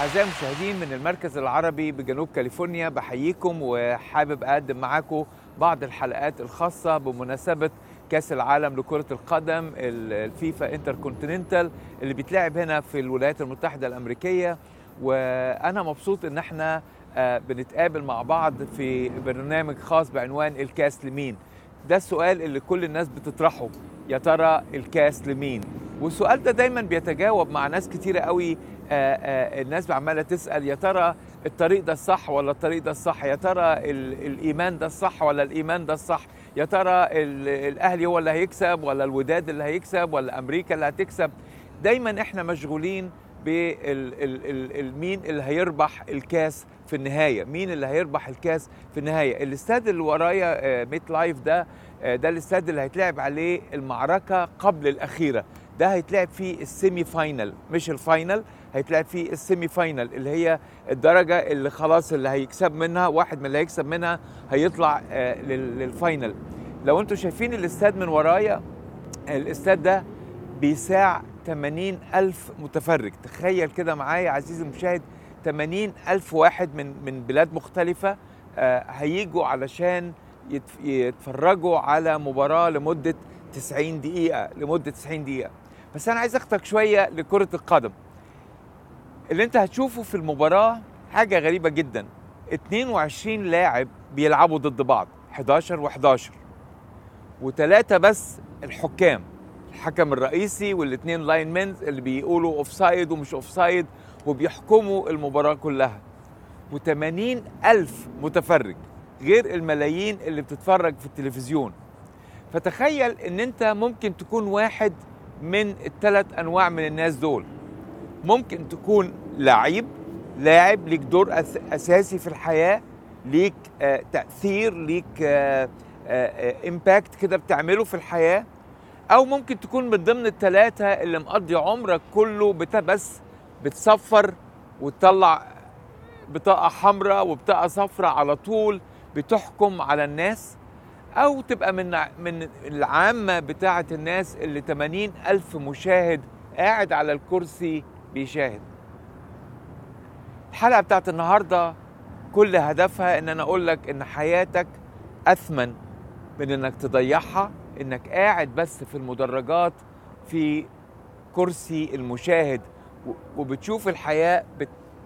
أعزائي المشاهدين من المركز العربي بجنوب كاليفورنيا بحييكم وحابب أقدم معاكم بعض الحلقات الخاصة بمناسبة كأس العالم لكرة القدم الفيفا انتر كونتيننتال اللي بيتلعب هنا في الولايات المتحدة الأمريكية وأنا مبسوط إن احنا آه، بنتقابل مع بعض في برنامج خاص بعنوان الكاس لمين ده السؤال اللي كل الناس بتطرحه يا ترى الكاس لمين والسؤال ده دايما بيتجاوب مع ناس كتيرة قوي آه، آه، الناس عمالة تسأل يا ترى الطريق ده الصح ولا الطريق ده الصح يا ترى ال- الإيمان ده الصح ولا الإيمان ده الصح يا ترى ال- الأهلي هو اللي هيكسب ولا الوداد اللي هيكسب ولا أمريكا اللي هتكسب دايما احنا مشغولين بالمين اللي هيربح الكاس في النهاية مين اللي هيربح الكاس في النهاية الاستاد اللي ورايا آه، ميت لايف ده آه، ده الاستاد اللي هيتلعب عليه المعركة قبل الأخيرة ده هيتلعب فيه السيمي فاينل مش الفاينل هيتلعب فيه السيمي فاينل اللي هي الدرجة اللي خلاص اللي هيكسب منها واحد من اللي هيكسب منها هيطلع آه، لل- للفاينل لو انتوا شايفين الاستاد من ورايا الاستاد ده بيساع 80 ألف متفرج تخيل كده معايا عزيزي المشاهد 80 ألف واحد من من بلاد مختلفة آه، هيجوا علشان يتف- يتفرجوا على مباراة لمدة 90 دقيقة لمدة 90 دقيقة بس أنا عايز أخدك شوية لكرة القدم اللي أنت هتشوفه في المباراة حاجة غريبة جدا 22 لاعب بيلعبوا ضد بعض 11 و11 وثلاثة بس الحكام الحكم الرئيسي والاثنين لاين مينز اللي بيقولوا اوف سايد ومش اوف سايد وبيحكموا المباراة كلها و80 ألف متفرج غير الملايين اللي بتتفرج في التلفزيون فتخيل ان انت ممكن تكون واحد من الثلاث انواع من الناس دول ممكن تكون لعيب لاعب ليك دور أس اساسي في الحياه ليك آه تاثير ليك آه آه امباكت كده بتعمله في الحياه او ممكن تكون من ضمن الثلاثه اللي مقضي عمرك كله بت بس بتصفر وتطلع بطاقه حمراء وبطاقه صفراء على طول بتحكم على الناس او تبقى من من العامه بتاعه الناس اللي 80 الف مشاهد قاعد على الكرسي بيشاهد الحلقه بتاعت النهارده كل هدفها ان انا اقول لك ان حياتك اثمن من انك تضيعها انك قاعد بس في المدرجات في كرسي المشاهد و- وبتشوف الحياه بت